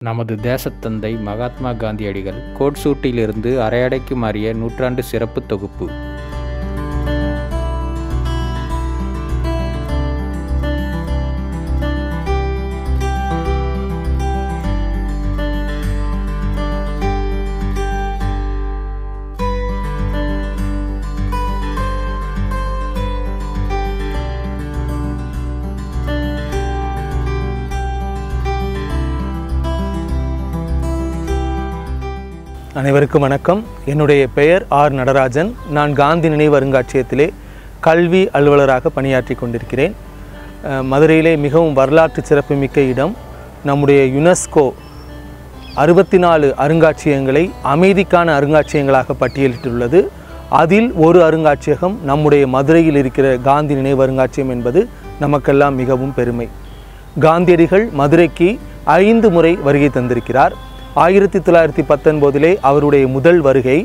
நமது தேசத்தந்தை மகாத்மா காந்தியடிகள் கோட்சூட்டிலிருந்து அரையடைக்கு மாறிய நூற்றாண்டு சிறப்பு தொகுப்பு அனைவருக்கும் வணக்கம் என்னுடைய பெயர் ஆர் நடராஜன் நான் காந்தி நினைவு அருங்காட்சியகத்திலே கல்வி அலுவலராக பணியாற்றி கொண்டிருக்கிறேன் அஹ், மதுரையிலே மிகவும் வரலாற்று சிறப்புமிக்க இடம் நம்முடைய யுனெஸ்கோ அறுபத்தி நாலு அருங்காட்சியகங்களை அமைதிக்கான அருங்காட்சியகங்களாக பட்டியலிட்டுள்ளது அதில் ஒரு அருங்காட்சியகம் நம்முடைய மதுரையில் இருக்கிற காந்தி நினைவு அருங்காட்சியகம் என்பது நமக்கெல்லாம் மிகவும் பெருமை காந்தியடிகள் மதுரைக்கு ஐந்து முறை வருகை தந்திருக்கிறார் ஆயிரத்தி தொள்ளாயிரத்தி பத்தொன்பதிலே அவருடைய முதல் வருகை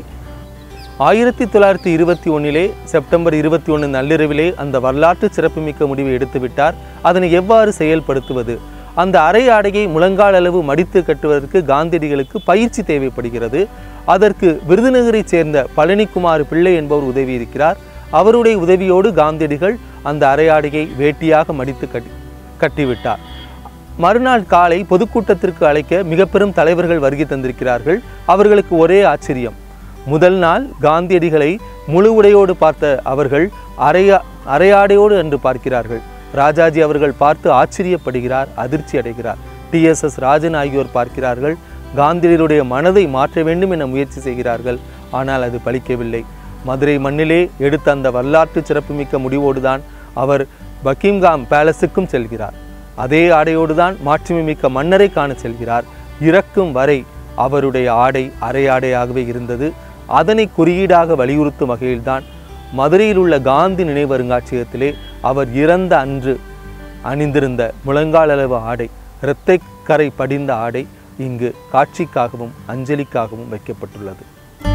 ஆயிரத்தி தொள்ளாயிரத்தி இருபத்தி ஒன்றிலே செப்டம்பர் இருபத்தி ஒன்று நள்ளிரவிலே அந்த வரலாற்று சிறப்புமிக்க முடிவை எடுத்துவிட்டார் அதனை எவ்வாறு செயல்படுத்துவது அந்த அரை ஆடையை முழங்கால் அளவு மடித்து கட்டுவதற்கு காந்தியடிகளுக்கு பயிற்சி தேவைப்படுகிறது அதற்கு விருதுநகரைச் சேர்ந்த பழனிக்குமார் பிள்ளை என்பவர் உதவி இருக்கிறார் அவருடைய உதவியோடு காந்தியடிகள் அந்த அரை ஆடையை வேட்டியாக மடித்து கட்டி கட்டிவிட்டார் மறுநாள் காலை பொதுக்கூட்டத்திற்கு அழைக்க மிக பெரும் தலைவர்கள் வருகை தந்திருக்கிறார்கள் அவர்களுக்கு ஒரே ஆச்சரியம் முதல் நாள் காந்தியடிகளை முழு உடையோடு பார்த்த அவர்கள் அரையா அரையாடையோடு என்று பார்க்கிறார்கள் ராஜாஜி அவர்கள் பார்த்து ஆச்சரியப்படுகிறார் அதிர்ச்சி அடைகிறார் டிஎஸ்எஸ் ராஜன் ஆகியோர் பார்க்கிறார்கள் காந்தியடிகளுடைய மனதை மாற்ற வேண்டும் என முயற்சி செய்கிறார்கள் ஆனால் அது பலிக்கவில்லை மதுரை மண்ணிலே எடுத்த அந்த வரலாற்று சிறப்புமிக்க முடிவோடுதான் அவர் பக்கிங்காம் பேலஸுக்கும் செல்கிறார் அதே ஆடையோடு தான் மாட்சிமிக்க மன்னரை காண செல்கிறார் இறக்கும் வரை அவருடைய ஆடை அரை ஆடையாகவே இருந்தது அதனை குறியீடாக வலியுறுத்தும் வகையில்தான் மதுரையில் உள்ள காந்தி நினைவு அருங்காட்சியகத்திலே அவர் இறந்த அன்று அணிந்திருந்த முழங்கால் அளவு ஆடை இரத்தை கரை படிந்த ஆடை இங்கு காட்சிக்காகவும் அஞ்சலிக்காகவும் வைக்கப்பட்டுள்ளது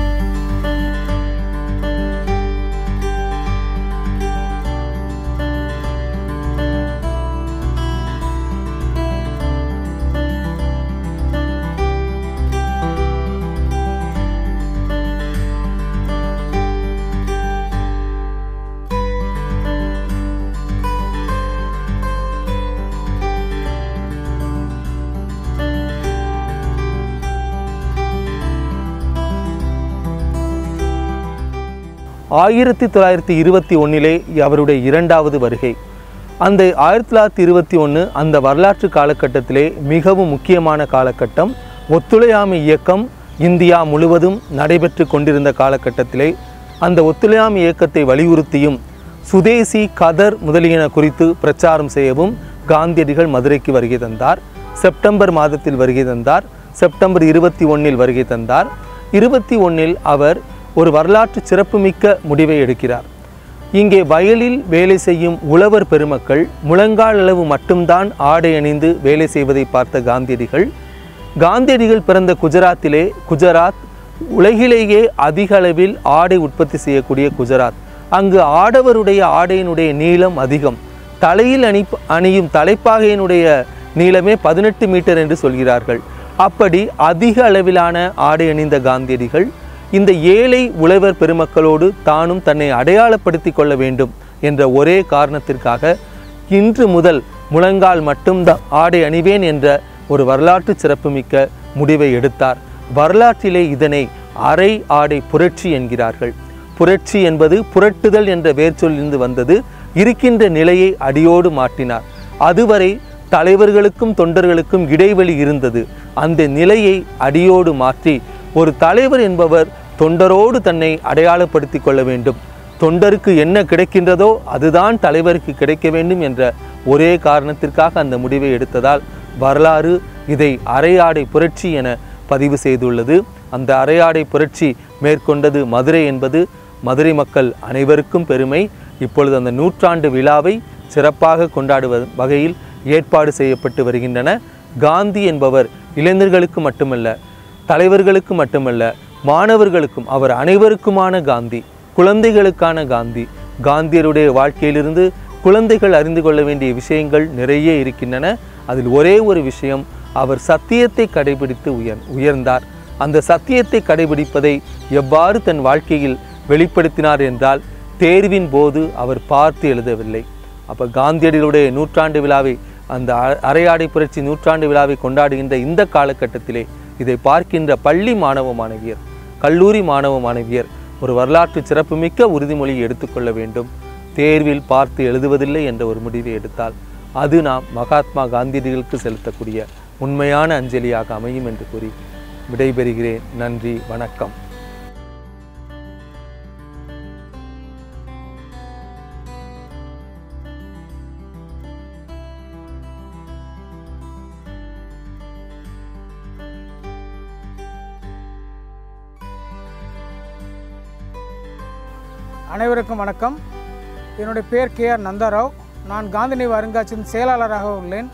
ஆயிரத்தி தொள்ளாயிரத்தி இருபத்தி ஒன்றிலே அவருடைய இரண்டாவது வருகை அந்த ஆயிரத்தி தொள்ளாயிரத்தி இருபத்தி ஒன்று அந்த வரலாற்று காலகட்டத்திலே மிகவும் முக்கியமான காலகட்டம் ஒத்துழையாமை இயக்கம் இந்தியா முழுவதும் நடைபெற்று கொண்டிருந்த காலகட்டத்திலே அந்த ஒத்துழையாமை இயக்கத்தை வலியுறுத்தியும் சுதேசி கதர் முதலியன குறித்து பிரச்சாரம் செய்யவும் காந்தியடிகள் மதுரைக்கு வருகை தந்தார் செப்டம்பர் மாதத்தில் வருகை தந்தார் செப்டம்பர் இருபத்தி ஒன்றில் வருகை தந்தார் இருபத்தி ஒன்றில் அவர் ஒரு வரலாற்று சிறப்புமிக்க முடிவை எடுக்கிறார் இங்கே வயலில் வேலை செய்யும் உழவர் பெருமக்கள் முழங்கால் அளவு மட்டும்தான் ஆடை அணிந்து வேலை செய்வதை பார்த்த காந்தியடிகள் காந்தியடிகள் பிறந்த குஜராத்திலே குஜராத் உலகிலேயே அதிக அளவில் ஆடை உற்பத்தி செய்யக்கூடிய குஜராத் அங்கு ஆடவருடைய ஆடையினுடைய நீளம் அதிகம் தலையில் அணி அணியும் தலைப்பாகையினுடைய நீளமே பதினெட்டு மீட்டர் என்று சொல்கிறார்கள் அப்படி அதிக அளவிலான ஆடை அணிந்த காந்தியடிகள் இந்த ஏழை உழவர் பெருமக்களோடு தானும் தன்னை அடையாளப்படுத்தி கொள்ள வேண்டும் என்ற ஒரே காரணத்திற்காக இன்று முதல் முழங்கால் மட்டும்தான் ஆடை அணிவேன் என்ற ஒரு வரலாற்று சிறப்புமிக்க முடிவை எடுத்தார் வரலாற்றிலே இதனை அரை ஆடை புரட்சி என்கிறார்கள் புரட்சி என்பது புரட்டுதல் என்ற வேர்ச்சொல்லிருந்து வந்தது இருக்கின்ற நிலையை அடியோடு மாற்றினார் அதுவரை தலைவர்களுக்கும் தொண்டர்களுக்கும் இடைவெளி இருந்தது அந்த நிலையை அடியோடு மாற்றி ஒரு தலைவர் என்பவர் தொண்டரோடு தன்னை அடையாளப்படுத்திக் கொள்ள வேண்டும் தொண்டருக்கு என்ன கிடைக்கின்றதோ அதுதான் தலைவருக்கு கிடைக்க வேண்டும் என்ற ஒரே காரணத்திற்காக அந்த முடிவை எடுத்ததால் வரலாறு இதை அரையாடை புரட்சி என பதிவு செய்துள்ளது அந்த அரையாடை புரட்சி மேற்கொண்டது மதுரை என்பது மதுரை மக்கள் அனைவருக்கும் பெருமை இப்பொழுது அந்த நூற்றாண்டு விழாவை சிறப்பாக கொண்டாடுவ வகையில் ஏற்பாடு செய்யப்பட்டு வருகின்றன காந்தி என்பவர் இளைஞர்களுக்கு மட்டுமல்ல தலைவர்களுக்கு மட்டுமல்ல மாணவர்களுக்கும் அவர் அனைவருக்குமான காந்தி குழந்தைகளுக்கான காந்தி காந்தியருடைய வாழ்க்கையிலிருந்து குழந்தைகள் அறிந்து கொள்ள வேண்டிய விஷயங்கள் நிறைய இருக்கின்றன அதில் ஒரே ஒரு விஷயம் அவர் சத்தியத்தை கடைபிடித்து உயர் உயர்ந்தார் அந்த சத்தியத்தை கடைபிடிப்பதை எவ்வாறு தன் வாழ்க்கையில் வெளிப்படுத்தினார் என்றால் தேர்வின் போது அவர் பார்த்து எழுதவில்லை அப்போ காந்தியடிகளுடைய நூற்றாண்டு விழாவை அந்த அ- அரையாடை புரட்சி நூற்றாண்டு விழாவை கொண்டாடுகின்ற இந்த காலகட்டத்திலே இதை பார்க்கின்ற பள்ளி மாணவ மாணவியர் கல்லூரி மாணவ மாணவியர் ஒரு வரலாற்று சிறப்புமிக்க உறுதிமொழியை எடுத்துக்கொள்ள வேண்டும் தேர்வில் பார்த்து எழுதுவதில்லை என்ற ஒரு முடிவை எடுத்தால் அது நாம் மகாத்மா காந்தியடிகளுக்கு செலுத்தக்கூடிய உண்மையான அஞ்சலியாக அமையும் என்று கூறி விடைபெறுகிறேன் நன்றி வணக்கம் அனைவருக்கும் வணக்கம் என்னுடைய பேர் கே ஆர் நந்தாராவ் நான் காந்தி நினைவு அருங்காட்சியத்தின் செயலாளராக உள்ளேன்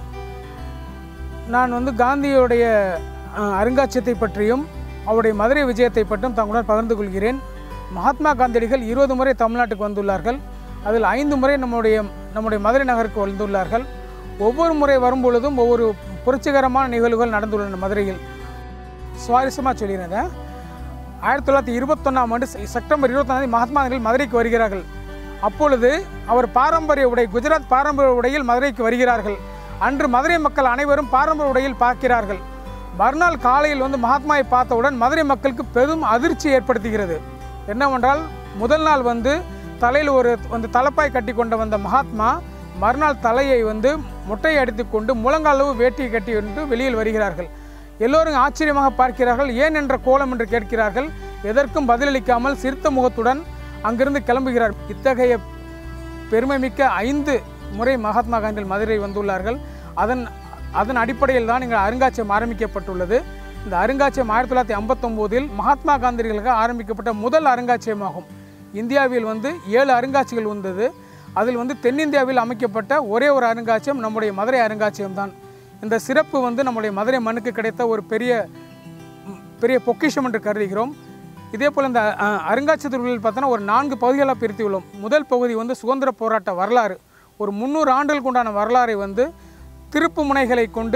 நான் வந்து காந்தியுடைய அஹ், அருங்காட்சியத்தை பற்றியும் அவருடைய மதுரை விஜயத்தை பற்றியும் தங்களுடன் பகிர்ந்து கொள்கிறேன் மகாத்மா காந்தியடிகள் இருபது முறை தமிழ்நாட்டுக்கு வந்துள்ளார்கள் அதில் ஐந்து முறை நம்முடைய நம்முடைய மதுரை நகருக்கு வந்துள்ளார்கள் ஒவ்வொரு முறை வரும்பொழுதும் ஒவ்வொரு புரட்சிகரமான நிகழ்வுகள் நடந்துள்ளன மதுரையில் சுவாரஸ்யமாக சொல்லிடுறேன் ஆயிரத்தி தொள்ளாயிரத்தி இருபத்தொன்னாம் ஆண்டு செ- செப்டம்பர் இருபத்தொன்னாம் மகாத்மா காந்திகள் மதுரைக்கு வருகிறார்கள் அப்பொழுது அவர் பாரம்பரிய உடை குஜராத் பாரம்பரிய உடையில் மதுரைக்கு வருகிறார்கள் அன்று மதுரை மக்கள் அனைவரும் பாரம்பரிய உடையில் பார்க்கிறார்கள் மறுநாள் காலையில் வந்து மகாத்மாவை பார்த்தவுடன் மதுரை மக்களுக்கு பெரும் அதிர்ச்சி ஏற்படுத்துகிறது என்னவென்றால் முதல் நாள் வந்து தலையில் ஒரு வந்து தலப்பாய் கட்டி கொண்டு வந்த மகாத்மா மறுநாள் தலையை வந்து முட்டையை அடித்துக்கொண்டு முழங்காலவு வேட்டியை கட்டி கொண்டு வெளியில் வருகிறார்கள் எல்லோரும் ஆச்சரியமாக பார்க்கிறார்கள் ஏன் என்ற கோலம் என்று கேட்கிறார்கள் எதற்கும் பதிலளிக்காமல் சிரித்த முகத்துடன் அங்கிருந்து கிளம்புகிறார் இத்தகைய பெருமைமிக்க ஐந்து முறை மகாத்மா காந்திகள் மதுரை வந்துள்ளார்கள் அதன் அதன் அடிப்படையில் தான் இங்கே அருங்காட்சியகம் ஆரம்பிக்கப்பட்டுள்ளது இந்த அருங்காட்சியகம் ஆயிரத்தி தொள்ளாயிரத்தி ஐம்பத்தொம்போதில் மகாத்மா காந்திகளுக்காக ஆரம்பிக்கப்பட்ட முதல் அருங்காட்சியகமாகும் இந்தியாவில் வந்து ஏழு அருங்காட்சிகள் வந்தது அதில் வந்து தென்னிந்தியாவில் அமைக்கப்பட்ட ஒரே ஒரு அருங்காட்சியகம் நம்முடைய மதுரை அருங்காட்சியகம் தான் இந்த சிறப்பு வந்து நம்முடைய மதுரை மண்ணுக்கு கிடைத்த ஒரு பெரிய ம், பெரிய பொக்கிஷம் என்று கருதுகிறோம் இதே போல் இந்த அஹ், அருங்காட்சியகத்தில் பார்த்தோன்னா ஒரு நான்கு பகுதிகளாக பிரித்துள்ளோம் முதல் பகுதி வந்து சுதந்திர போராட்ட வரலாறு ஒரு முந்நூறு ஆண்டுகளுக்கு உண்டான வரலாறை வந்து திருப்பு முனைகளை கொண்டு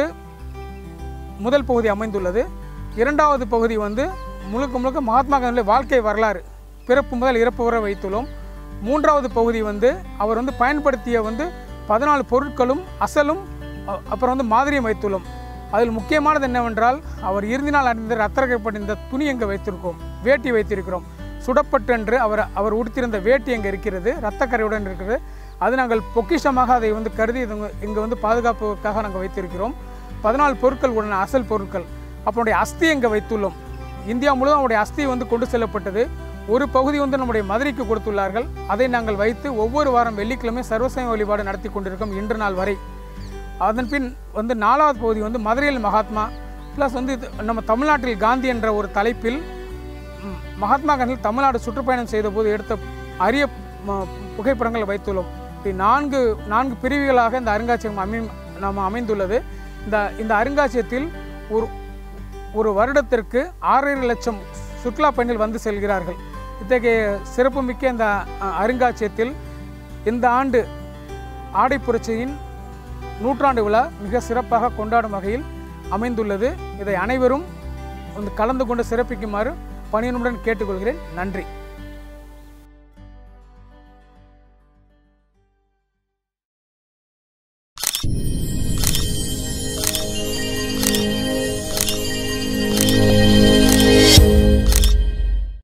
முதல் பகுதி அமைந்துள்ளது இரண்டாவது பகுதி வந்து முழுக்க முழுக்க மகாத்மா காந்தியுடைய வாழ்க்கை வரலாறு பிறப்பு முதல் இறப்பு வரை வைத்துள்ளோம் மூன்றாவது பகுதி வந்து அவர் வந்து பயன்படுத்திய வந்து பதினாலு பொருட்களும் அசலும் அ- அப்புறம் வந்து மாதிரியும் வைத்துள்ளோம் அதில் முக்கியமானது என்னவென்றால் அவர் இறுதினால் அணிந்த ரத்தரக்கப்பட்டிருந்த துணி எங்கே வைத்திருக்கோம் வேட்டி வைத்திருக்கிறோம் சுடப்பட்டு என்று அவர் அவர் உடுத்திருந்த வேட்டி எங்கே இருக்கிறது இரத்தக்கரையுடன் இருக்கிறது அது நாங்கள் பொக்கிஷமாக அதை வந்து கருதி இது இங்கே வந்து பாதுகாப்புக்காக நாங்கள் வைத்திருக்கிறோம் பதினாலு பொருட்கள் உடனே அசல் பொருட்கள் அப்பனுடைய அஸ்தி எங்கே வைத்துள்ளோம் இந்தியா முழுவதும் அவருடைய அஸ்தி வந்து கொண்டு செல்லப்பட்டது ஒரு பகுதி வந்து நம்முடைய மதுரைக்கு கொடுத்துள்ளார்கள் அதை நாங்கள் வைத்து ஒவ்வொரு வாரம் வெள்ளிக்கிழமை சர்வசமய வழிபாடு நடத்தி கொண்டிருக்கோம் இன்று நாள் வரை அதன் பின் வந்து நாலாவது பகுதி வந்து மதுரையில் மகாத்மா ப்ளஸ் வந்து இது நம்ம தமிழ்நாட்டில் காந்தி என்ற ஒரு தலைப்பில் ம், மகாத்மா காந்தி தமிழ்நாடு சுற்றுப்பயணம் செய்தபோது எடுத்த அரிய ம, புகைப்படங்களை வைத்துள்ளோம் இப்படி நான்கு நான்கு பிரிவுகளாக இந்த அருங்காட்சியகம் அமை நாம் அமைந்துள்ளது இந்த இந்த அருங்காட்சியகத்தில் ஒரு ஒரு வருடத்திற்கு ஆறரை லட்சம் சுற்றுலா பயணிகள் வந்து செல்கிறார்கள் இத்தகைய சிறப்புமிக்க இந்த அ, அருங்காட்சியகத்தில் இந்த ஆண்டு ஆடை புரட்சியின் நூற்றாண்டு விழா மிக சிறப்பாக கொண்டாடும் வகையில் அமைந்துள்ளது இதை அனைவரும் வந்து கலந்து கொண்டு சிறப்பிக்குமாறு பணியனுடன் கேட்டுக்கொள்கிறேன் நன்றி